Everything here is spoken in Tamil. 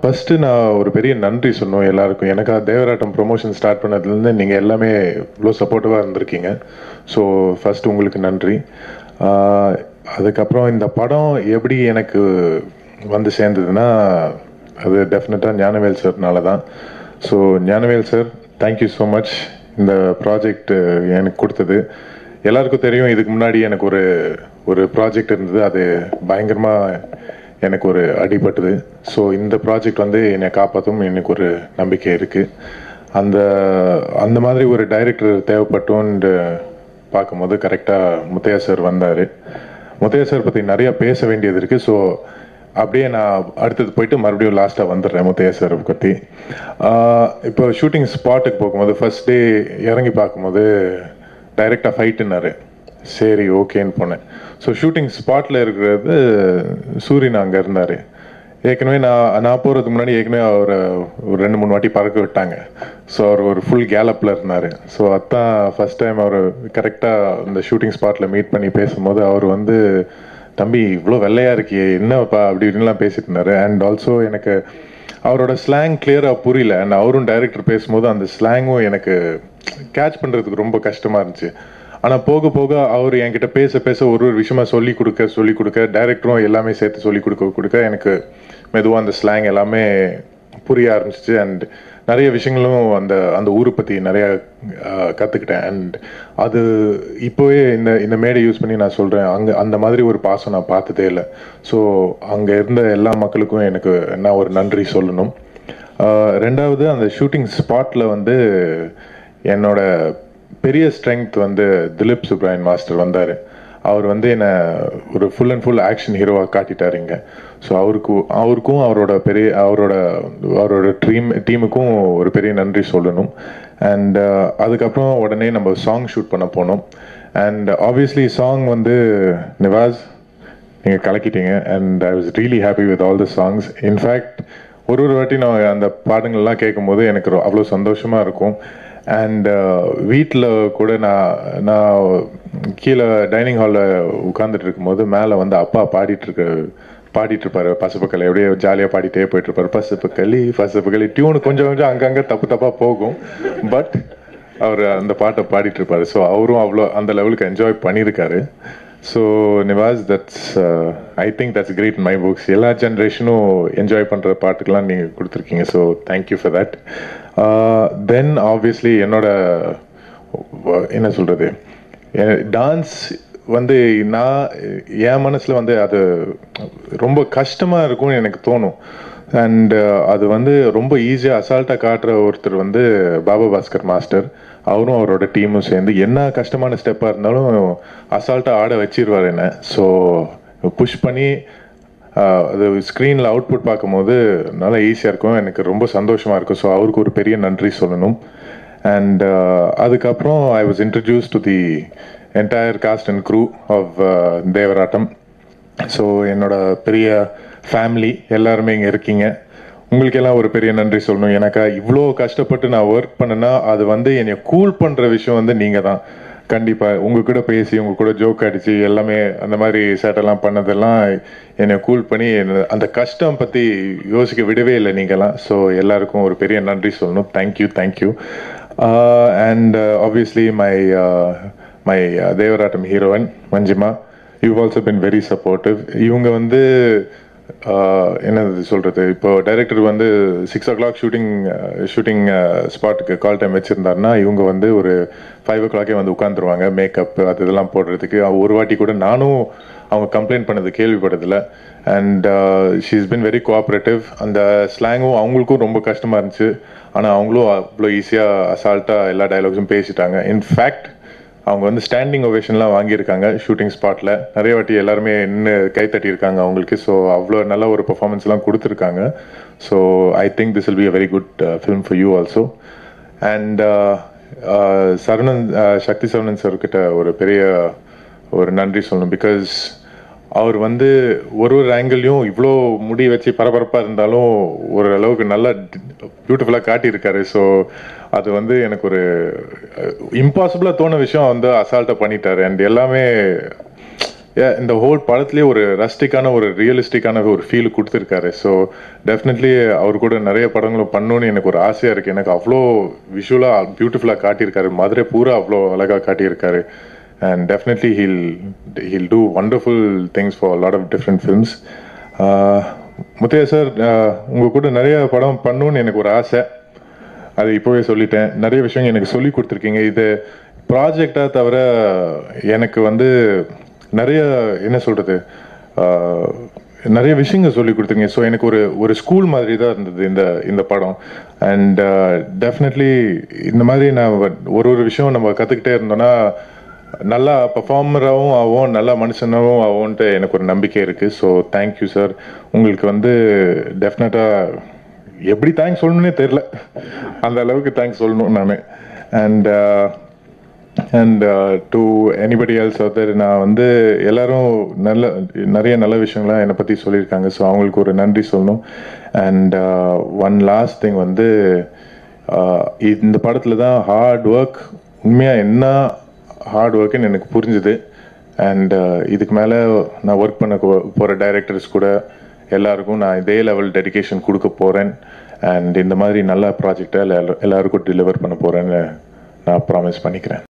ஃபஸ்ட்டு நான் ஒரு பெரிய நன்றி சொல்லணும் எல்லாருக்கும் எனக்கு தேவராட்டம் ப்ரொமோஷன் ஸ்டார்ட் பண்ணதுலேருந்து நீங்கள் எல்லாமே இவ்வளோ சப்போர்ட்டிவாக இருந்திருக்கீங்க ஸோ ஃபஸ்ட்டு உங்களுக்கு நன்றி ஆஹ் அதுக்கப்புறம் இந்த படம் எப்படி எனக்கு வந்து சேர்ந்ததுன்னா அது டெஃபினட்டாக ஞானவேல் சார்னால தான் so Gnanavel sir thank you so much இந்த ப்ராஜெக்ட் எனக்கு கொடுத்தது எல்லாருக்கும் தெரியும் இதுக்கு முன்னாடி எனக்கு ஒரு ஒரு ப்ராஜெக்ட் இருந்தது அது பயங்கரமாக எனக்கு ஒரு அடிபட்டது ஸோ இந்த ப்ராஜெக்ட் வந்து என்னை காப்பாற்றும் எனக்கு ஒரு நம்பிக்கை இருக்குது அந்த அந்த மாதிரி ஒரு டைரக்டர் தேவைப்பட்டோன்னு பார்க்கும்போது கரெக்டாக முத்தையா சார் வந்தார் முத்தையா சார் பற்றி நிறைய பேச வேண்டியது இருக்குது ஸோ அப்படியே நான் அடுத்தது போயிட்டு மறுபடியும் லாஸ்ட்டாக வந்துடுறேன் முத்தையா சார் பற்றி இப்போ ஷூட்டிங் ஸ்பாட்டுக்கு போகும்போது ஃபர்ஸ்ட் டே இறங்கி பார்க்கும்போது டைரெக்டாக ஃபைட்டுன்னாரு சரி ஓகேன்னு போனேன் ஸோ ஷூட்டிங் ஸ்பாட்டில் இருக்கிறது சூரியன் அங்கே இருந்தார் ஏற்கனவே நான் நான் போகிறதுக்கு முன்னாடி ஏற்கனவே அவரை ஒரு ரெண்டு மூணு வாட்டி பறக்க விட்டாங்க ஸோ அவர் ஒரு ஃபுல் கேலப்பில் இருந்தார் ஸோ அதான் ஃபர்ஸ்ட் டைம் அவர் கரெக்டாக இந்த ஷூட்டிங் ஸ்பாட்டில் மீட் பண்ணி பேசும்போது அவர் வந்து தம்பி இவ்வளோ வெள்ளையாக இருக்கியே என்னப்பா அப்படி இப்படின்லாம் பேசிட்டு இருந்தாரு அண்ட் ஆல்சோ எனக்கு அவரோட ஸ்லாங் கிளியராக புரியல அண்ட் அவரும் டைரக்டர் பேசும்போது அந்த ஸ்லாங்கும் எனக்கு கேட்ச் பண்ணுறதுக்கு ரொம்ப கஷ்டமாக இருந்துச்சு ஆனால் போக போக அவர் என்கிட்ட பேச பேச ஒரு ஒரு விஷயமா சொல்லி கொடுக்க சொல்லி கொடுக்க டைரக்டரும் எல்லாமே சேர்த்து சொல்லி கொடுக்க கொடுக்க எனக்கு மெதுவாக அந்த ஸ்லாங் எல்லாமே புரிய ஆரம்பிச்சிச்சு அண்ட் நிறைய விஷயங்களும் அந்த அந்த ஊரை பற்றி நிறையா கற்றுக்கிட்டேன் அண்ட் அது இப்போவே இந்த இந்த மேடை யூஸ் பண்ணி நான் சொல்கிறேன் அங்கே அந்த மாதிரி ஒரு பாசம் நான் பார்த்ததே இல்லை ஸோ அங்கே இருந்த எல்லா மக்களுக்கும் எனக்கு நான் ஒரு நன்றி சொல்லணும் ஆஹ் ரெண்டாவது அந்த ஷூட்டிங் ஸ்பாட்டில் வந்து என்னோட பெரிய ஸ்ட்ரென்த் வந்து திலீப் சுப்ராயன் மாஸ்டர் வந்தார் அவர் வந்து என்னை ஒரு ஃபுல் அண்ட் ஃபுல் ஆக்ஷன் ஹீரோவாக காட்டிட்டார் இங்கே ஸோ அவருக்கு அவருக்கும் அவரோட பெரிய அவரோட அவரோட டீம் டீமுக்கும் ஒரு பெரிய நன்றி சொல்லணும் அண்ட் அதுக்கப்புறம் உடனே நம்ம சாங் ஷூட் பண்ண போனோம் அண்ட் ஆப்வியஸ்லி சாங் வந்து நிவாஸ் நீங்கள் கலக்கிட்டீங்க and I was really happy with all the songs in fact ஒரு ஒரு வாட்டி நான் அந்த பாடங்கள்லாம் கேட்கும்போது எனக்கு ரொ- அவ்வளோ சந்தோஷமாக இருக்கும் அண்ட் வீட்டில் கூட நான் நான் கீழே டைனிங் ஹாலில் உட்காந்துட்டு இருக்கும்போது மேலே வந்து அப்பா பாடிட்டு இருக்க பாடிட்டு இருப்பாரு பசுப்புக்களி அப்படியே ஜாலியாக பாடிட்டே போயிட்டு இருப்பாரு பசுப்புக்களி பசுப்புக்களி டியூன் கொஞ்சம் கொஞ்சம் அங்கங்கே தப்பு தப்பாக போகும் பட் அவர் அந்த பாட்டை பாடிட்டு இருப்பாரு ஸோ அவரும் அவ்வளோ அந்த லெவலுக்கு என்ஜாய் பண்ணியிருக்காரு so Nivas that's I think that's great my books எல்லா ஜென்ரேஷனும் என்ஜாய் பண்ணுற பாட்டுக்கெல்லாம் நீங்கள் கொடுத்துருக்கீங்க so thank you for that then obviously என்னோட வ- என்ன சொல்கிறது டான்ஸ் வந்து நான் என் மனசில் வந்து அது ரொம்ப கஷ்டமாக இருக்கும்னு எனக்கு தோணும் அண்ட் அது வந்து ரொம்ப ஈஸியாக அசால்ட்டாக காட்டுற ஒருத்தர் வந்து பாபா பாஸ்கர் மாஸ்டர் அவரும் அவரோட டீமும் சேர்ந்து என்ன கஷ்டமான ஸ்டெப்பாக இருந்தாலும் அசால்ட்டாக ஆட வச்சிருவார் என்ன ஸோ புஷ் பண்ணி ஆஹ், அது ஸ்க்ரீனில் அவுட்புட் பார்க்கும்போது நல்லா ஈஸியாக இருக்கும் எனக்கு ரொம்ப சந்தோஷமாக இருக்கும் ஸோ அவருக்கு ஒரு பெரிய நன்றி சொல்லணும் அண்ட் அதுக்கப்புறம் I was introduce to the entire cast and crew of Devarattam so என்னோட பெரிய ஃபேமிலி எல்லாருமே இங்கே இருக்கீங்க உங்களுக்கு எல்லாம் ஒரு பெரிய நன்றி சொல்லணும் எனக்கு இவ்வளோ கஷ்டப்பட்டு நான் ஒர்க் பண்ணேன்னா அது வந்து என்னை கூல் பண்ணுற விஷயம் வந்து நீங்கள் தான் கண்டிப்பாக உங்கள் கூட பேசி உங்கள் கூட ஜோக் அடித்து எல்லாமே அந்த மாதிரி சேட்டெல்லாம் பண்ணதெல்லாம் என்னை கூல் பண்ணி என்னை- அந்த கஷ்டம் பற்றி யோசிக்க விடவே இல்லை நீங்கள்லாம் ஸோ எல்லாருக்கும் ஒரு பெரிய நன்றி சொல்லணும் thank you thank you and obviously my my Devarattam heroine Manjima you also been very supportive இவங்க வந்து ஆஹ், என்னது சொல்கிறது இப்போ டைரக்டர் வந்து six o'clock shooting shooting ஸ்பாட்டுக்கு கால் டைம் வச்சுருந்தாருன்னா இவங்க வந்து ஒரு ஃபைவ் ஓ கிளாக்கே வந்து உட்காந்துருவாங்க மேக்கப் அது இதெல்லாம் போடுறதுக்கு அவ ஒரு வாட்டி கூட நானும் அவங்க கம்ப்ளைண்ட் பண்ணது கேள்விப்பட்டதில்ல and she's been very cooperative அந்த ஸ்லாங்கும் அவங்களுக்கும் ரொம்ப கஷ்டமாக இருந்துச்சு ஆனால் அவங்களும் அவ்வளோ ஈஸியாக அசால்ட்டாக எல்லா டயலாக்ஸும் பேசிட்டாங்க இன்ஃபேக்ட் அவங்க வந்து ஸ்டாண்டிங் ஒவேஷன்லாம் வாங்கியிருக்காங்க ஷூட்டிங் ஸ்பாட்டில் நிறைய வாட்டி எல்லாருமே நின்று கை தட்டியிருக்காங்க அவங்களுக்கு ஸோ அவ்வளோ நல்ல ஒரு பெர்ஃபார்மன்ஸ்லாம் கொடுத்துருக்காங்க so I think this will be a very good film for you also and Saravanan uh, Sakthi Saravanan sir கிட்ட ஒரு பெரிய ஒரு நன்றி சொல்லணும் பிகாஸ் அவர் வந்து ஒரு ஒரு ஆங்கிள்லையும் இவ்வளோ முடி வச்சு பரபரப்பாக இருந்தாலும் ஒரு அளவுக்கு நல்லா பியூட்டிஃபுல்லாக காட்டியிருக்காரு ஸோ அது வந்து எனக்கு ஒரு இம்பாசிபிளாக தோண விஷயம் வந்து அசால்ட்டாக பண்ணிட்டாரு அண்ட் எல்லாமே yeah, இந்த ஹோல் படத்துலேயே ஒரு ரஸ்டிக்கான ஒரு ரியலிஸ்டிக்கான ஒரு ஃபீல் கொடுத்துருக்காரு ஸோ டெஃபினெட்லி அவர் கூட நிறைய படங்களும் பண்ணணும்னு எனக்கு ஒரு ஆசையாக இருக்குது எனக்கு அவ்வளோ விஷுவலாக பியூட்டிஃபுல்லாக காட்டியிருக்காரு மதுரை பூரா அவ்வளோ அழகாக காட்டியிருக்காரு and definitely he'll he'll do wonderful things for lot of different films Muthaiya sir உங்கள் கூட நிறைய படம் பண்ணணும்னு எனக்கு ஒரு ஆசை அது இப்போவே சொல்லிட்டேன் நிறைய விஷயங்கள் எனக்கு சொல்லி கொடுத்துருக்கீங்க இது ப்ராஜெக்டாக தவிர எனக்கு வந்து நிறைய என்ன சொல்கிறது நிறைய விஷயங்கள் சொல்லி கொடுத்தீங்க ஸோ எனக்கு ஒரு ஒரு ஸ்கூல் மாதிரி தான் இருந்தது இந்த இந்த படம் அண்ட் டெஃபினெட்லி இந்த மாதிரி நான் ஒரு ஒரு விஷயம் நம்ம கற்றுக்கிட்டே இருந்தோம்னா நல்லா பர்ஃபார்மராகவும் ஆகும் நல்ல மனுஷனாகவும் ஆகும்ன்ட்டு எனக்கு ஒரு நம்பிக்கை இருக்குது ஸோ தேங்க்யூ சார் உங்களுக்கு வந்து டெஃபினட்டாக எப்படி தேங்க்ஸ் சொல்லணும்னே தெரில அந்த அளவுக்கு தேங்க்ஸ் சொல்லணும் நான் and and to anybody else other நான் வந்து எல்லாரும் நல்ல நிறைய நல்ல விஷயங்கள்லாம் என்னை பற்றி சொல்லியிருக்காங்க ஸோ அவங்களுக்கு ஒரு நன்றி சொல்லணும் அண்ட் ஒன் லாஸ்ட் திங் வந்து uh, இந்த படத்தில் தான் ஹார்ட் ஒர்க் உண்மையாக என்ன ஹார்ட் ஒர்க்குன்னு எனக்கு புரிஞ்சுது அண்ட் இதுக்கு மேலே நான் ஒர்க் பண்ண போகிற டைரக்டர்ஸ் கூட எல்லாருக்கும் நான் இதே லெவல் டெடிகேஷன் கொடுக்க போகிறேன் அண்ட் இந்த மாதிரி நல்ல ப்ராஜெக்டை எல்லாருக்கும் டெலிவர் பண்ண போகிறேன்னு நான் ப்ராமிஸ் பண்ணிக்கிறேன்